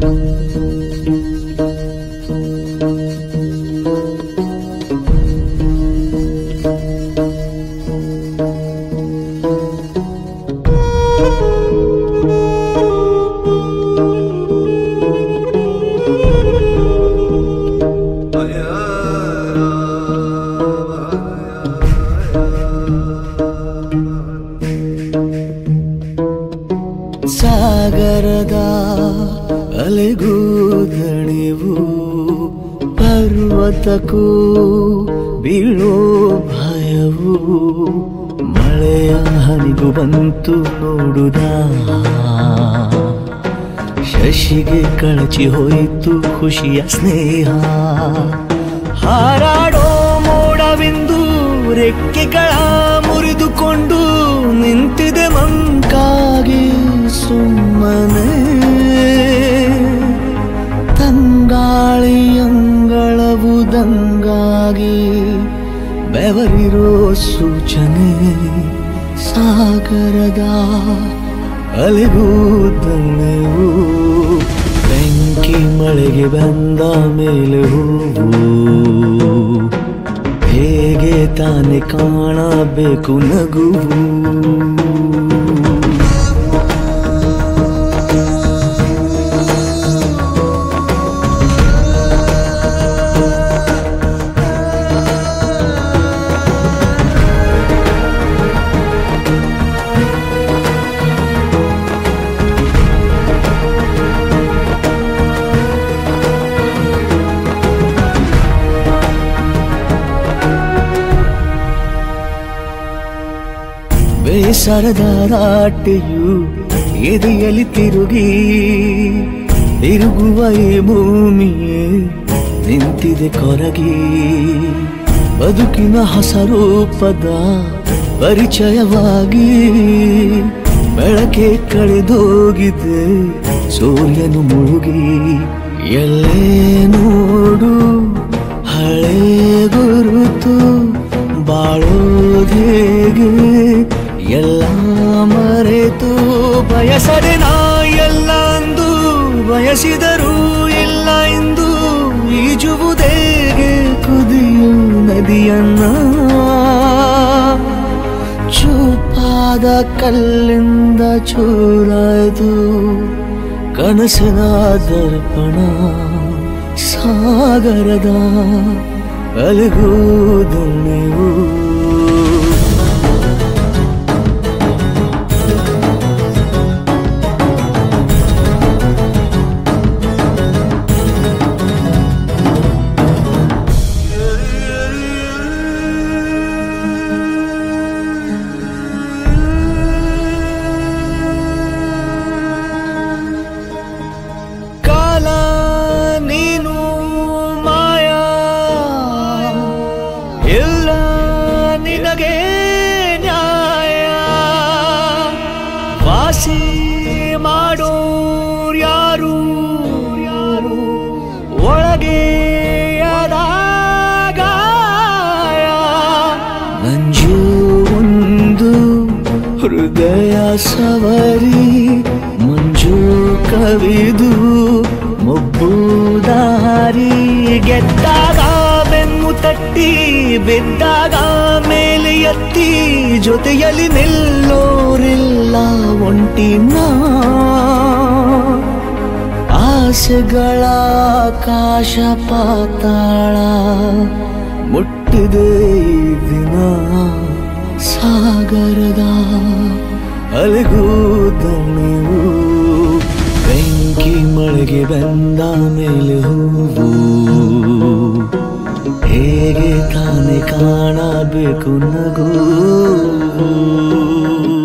ಸಾಗರದ ಅಲೆಗೂ ದಣಿವು ಪರ್ವತಕ್ಕೂ ಬೀಳೋ ಭಯವು ಮಳೆಯ ಹನಿಗೂ ಬಂತು ನೋಡುದ ಶಶಿಗೆ ಕಳಚಿ ಹೋಯಿತು ಖುಷಿಯ ಸ್ನೇಹ ಹಾರಾಡೋ ಮೋಡವಿಂದು ರೆಕ್ಕೆಗಳ ಮುರಿದುಕೊಂಡು ನಿಂತಿದೆ ಮಂಕಾಗಿ ಸುಮ್ಮನೆ ತಂಗಾಳಿಯಂಗಳವು ದಂಗಾಗಿ ಬೆವರಿರೋ ಸೂಚನೆ ಸಾಗರದ ಅಲೆಗೂ ದಣ್ಣೆವು ಬೆಂಕಿ ಮಳೆಗೆ ಬಂದ ಮೇಲೆ ಹೂವು ಹೇಗೆ ತಾನೆ ಕಾಣಬೇಕು ನಗುವು ಬೇಸರದ ರಾಟೆಯು ಎದೆಯಲ್ಲಿ ತಿರುಗಿ ತಿರುಗುವ ಈ ಭೂಮಿಯೇ ನಿಂತಿದೆ ಕೊರಗಿ ಬದುಕಿನ ಹೊಸ ರೂಪದ ಪರಿಚಯವಾಗಿ ಬೆಳಕೆ ಕಳೆದೋಗಿದೆ ಸೂರ್ಯನು ಮುಳುಗಿ ಎಲ್ಲೇ ನೋಡು ಹಳೆ ಗುರುತು ಬಾಳೋದೇಗೆ ಎಲ್ಲ ಮರೆತು ಬಯಸದೆ ನಾ ಎಲ್ಲ ಅಂದು ಬಯಸಿದರೂ ಇಲ್ಲ ಎಂದು ಈಜುವುದೇಗೆ ಕುದಿಯು ನದಿಯನ್ನ ಚೂಪಾದ ಕಲ್ಲಿಂದ ಚೂರಾಯ್ದು ಕನಸಿನ ದರ್ಪಣ ಸಾಗರದ ಅಲಗುವುದು ನೀವು ಕಾಲ ನೀನು ಮಾಯಾ ಎಲ್ಲ ನಿನಗೆ ನ್ಯಾಯ ವಾಸಿ ಮಾಡೋರ್ ಯಾರು ಯಾರು ಒಳಗೆ ಆದಾಗ ಮಂಜು ಒಂದು ಹೃದಯ ಸವರಿ ಮಂಜು ಕವಿದು ಮೊಬ್ಬು ದಾರಿ ಗೆದ್ದಾಗ ಬೆನ್ನು ತಟ್ಟಿ ಬಿದ್ದಾಗ ಮೇಲೆ ಎತ್ತಿ ಜೊತೆಯಲ್ಲಿ ನಿಲ್ಲೋರಿಲ್ಲ ಒಂಟಿನ ಆಸೆಗಳ ಆಕಾಶ ಪಾತಾಳ ಮುಟ್ಟಿದೆ ಈ ದಿನ ಸಾಗರದ ಅಲೆಗೂದ ನೀವು ಬೆಂಕಿ ಮಳೆಗೆ ಬಂದ ಮೇಲೆ ಹೂವು ಹೇಗೆ ತಾನೆ ಕಾಣಬೇಕು ನಗು